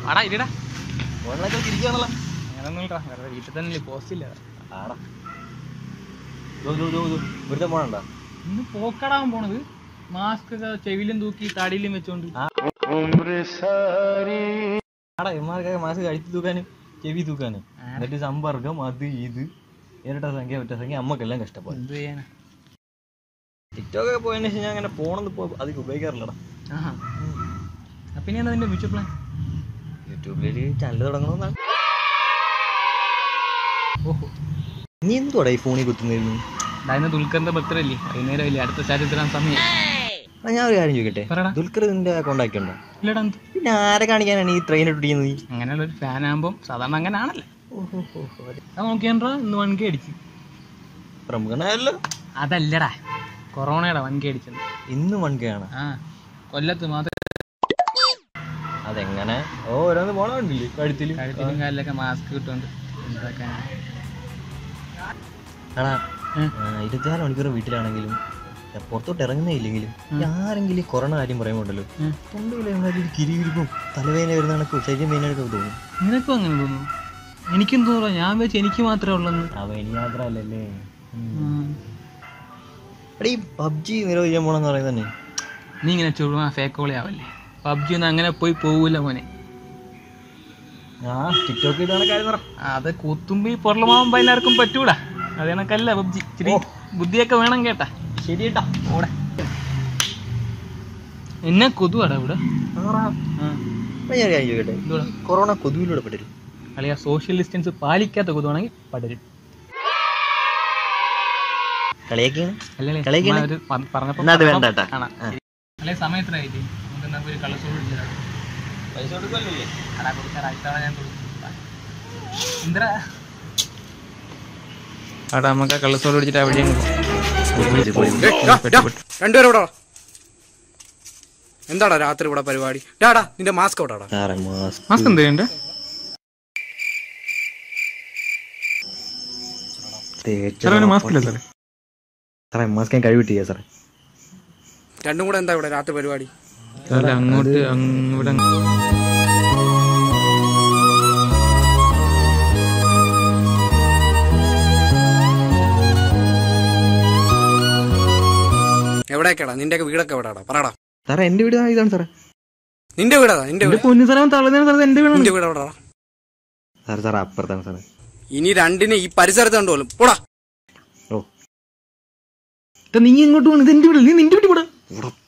ആടാ ഇല്ലടാ ഫോണിലൊക്കെ തിരിക്കുകയാണല്ലോ അങ്ങനൊന്നും ഇല്ലടാ വെറുതെ വീട്ടിൽ തന്നെ പോസ്റ്റ് ഇല്ല ആടാ ദോ, ദോ, ദോ, ദോ. ഇവിടുത്തെ പോണണ്ട ഇന്ന് പോക്കടാൻ പോണത് മാസ്ക് ഒക്കെ ചെവിയിലും തൂക്കി തടിയിലും വെച്ചോണ്ട് ആടാ ഇമാർക്കൊക്കെ മാസം കഴുത്തി തൂക്കാനും ചെവി തൂക്കാനും എന്നിട്ട് സമ്പർക്കം അത് ഇത് ഇരട്ട സംഖ്യ ഒറ്റ സംഖ്യ അമ്മക്കെല്ലാം കഷ്ടപ്പാട് എന്ത് ചെയ്യാനാ ടിക്ടോക്ക് ഒക്കെ പോയതിനു ശേഷം ഞാൻ അങ്ങനെ ഫോണൊന്നും ഇപ്പോൾ അധികം ഉപയോഗിക്കാറില്ലടാ ആഹാ അപ്പൊ ഇനി എന്താ നിന്റെ ഫ്യൂച്ചർ പ്ലാൻ യൂട്യൂബിൽ ചാനൽ തുടങ്ങണമെന്നാണ് ഓഹോ നീ എന്തുവാടാ ഈ ഫോണിൽ കുത്തുന്നിരുന്നു അതായത് ദുൽഖറിന്റെ ബർത്ത്ഡേ അല്ലേ വൈകുന്നേരം ഇല്ലേ അടുത്ത സ്റ്റാറ്റസ് ഇടാൻ സമയം ആ ഞാൻ ഒരു കാര്യം ചോദിക്കട്ടെ പറയടാ ദുൽഖർ നിന്റെ കോണ്ടാക്ട് ഉണ്ടോ ഇല്ലടാ എന്ത് പിന്നെ ആരെ കാണിക്കാനാണ് ഈ ട്രെയിൻ ഇട്ടിരിക്കുന്നത് നീ അങ്ങനെയുള്ള ഒരു ഫാൻ ആകുമ്പോൾ സാധാരണ അങ്ങനെ ആണല്ലേ അത് നോക്കിയാണ്ടാ ഇന്ന് വൺ കെ അടിച്ചു പ്രമുഖനായല്ലോ അതല്ലടാ കൊറോണയുടെ വൺ കെ അടിച്ചത് ഇന്ന് വൺ കെ ആണ് ആ കൊല്ലത്ത് മാത്രം അതെങ്ങനെ ഓ ഓരോന്ന് പോണുണ്ടില്ലേ കഴുത്തിൽ കഴുത്തിലും കാലിലൊക്കെ മാസ്ക് കിട്ടുന്നുണ്ട് എന്താക്കാനാ ആടാ ഏ? ഇരുപത്തിനാല് മണിക്കൂർ വീട്ടിലാണെങ്കിലും ഞാൻ പുറത്തോട്ട് ഇറങ്ങുന്നേ ഇല്ലെങ്കിലും ആരെങ്കിലും ഈ കൊറോണ കാര്യം പറയുമ്പോണ്ടല്ലോ ഉം. തൊണ്ടയിലെ കിരികിരിപ്പും തലവേദന വരുന്ന കണക്കും ശരീരം വേദനയൊക്കെ തോന്നും നിനക്കും അങ്ങനെ തോന്നുന്നു എനിക്കും തോന്നുന്നു ഞാൻ വെച്ച് എനിക്ക് മാത്രമേ ഉള്ളെന്ന് അവ ഇനി മാത്രല്ലേ ഉം. എടീ പബ്ജി നിരോധിക്കാൻ പോണെന്ന് പറയുന്നത് തന്നെ നീ ഇങ്ങനെ ചുഴുവാ ഫേക്കോളി ആവല്ലേ പബ്ജി ഒന്നും അങ്ങനെ പോയി പോവൂല മോനെ ആ ടിക്ടോക്ക് ഇതാണ് കാര്യം പറ അത് കുത്തുമ്പി പൊറലുമാവുമ്പോ എല്ലാവർക്കും പറ്റൂടാ അത് കണക്കല്ല പബ്ജി ഇച്ചിരി ബുദ്ധിയൊക്കെ വേണം കേട്ടാ ശരി കേട്ടാ ഓടെ എന്നെ കൊതുവാടാ ഇവിടെ ആ. ഞാൻ ഒരു കാര്യം ചോദിക്കട്ടെ എന്തുവാടാ കൊറോണ കൊതുവിലൂടെ പെട്ടരും അളിയ സോഷ്യൽ ഡിസ്റ്റൻസ് പാലിക്കാത്ത കൊതുവാണെങ്കിൽ പടരും കളിയാക്കിയാണ് അല്ലേ കളിയാക്കിയാണ്? ഒരു പ- പറഞ്ഞപ്പോ എന്നാ അത് വേണ്ട കേട്ടാ. കാണാം. അല്ലേ സമയം എത്ര ആയില്ലേ നമുക്ക് എന്നാ ഒരു കളസോട് പൈസ കൊടുക്കല്ലേ അടാ കൊടുക്കാൻ ഇത്തവണ ഞാൻ കൊടുക്കും ഇന്ദ്ര അടാ നമുക്ക് ആ കള്ളസോട് പിടിച്ചിട്ട് എവിടെയും രണ്ടുപേരും ഇവിടെ വാ. എന്താടാ രാത്രി ഇവിടെ പരിപാടി ഡാടാ നിന്റെ മാസ്ക് എവിടാടാ സാറേ മാസ്ക് മാസ്ക് എന്ത് ചെയ്യണ്ടേ സാറേ മാസ്ക് ഇല്ല സാറേ സാറേ മാസ്ക് ഞാൻ കഴിവിട്ടില്ല സാറേ രണ്ടും കൂടെ എന്താ ഇവിടെ രാത്രി പരിപാടി അല്ല അങ്ങോട്ട് അങ്ങ് ഇവിടെ എവിടേക്കാടാ നിന്റെയൊക്കെ വീടൊക്കെ എവിടാടാ പറടാ സാറേ എന്റെ വീട് ഇതാണ് സാറേ നിന്റെ വീടാ നിന്റെ എന്റെ വീട് പൊന്നു സ്ഥലം തള്ളുന്ന സ്ഥലത്ത് എന്റെ വീടാണ് നിന്റെ വീട് എവിടാടാ സാറേ സാറേ അപ്പുറത്താണ് സാറേ ഇനി രണ്ടിന് ഈ പരിസരത്ത് കണ്ടുപോലും പോടാ ഓ നീ ഇങ്ങോട്ട് പോകണം ഇത് എന്റെ വീട് നീ നിന്റെ വീട്ടിൽ പോടാ ഇവിടെ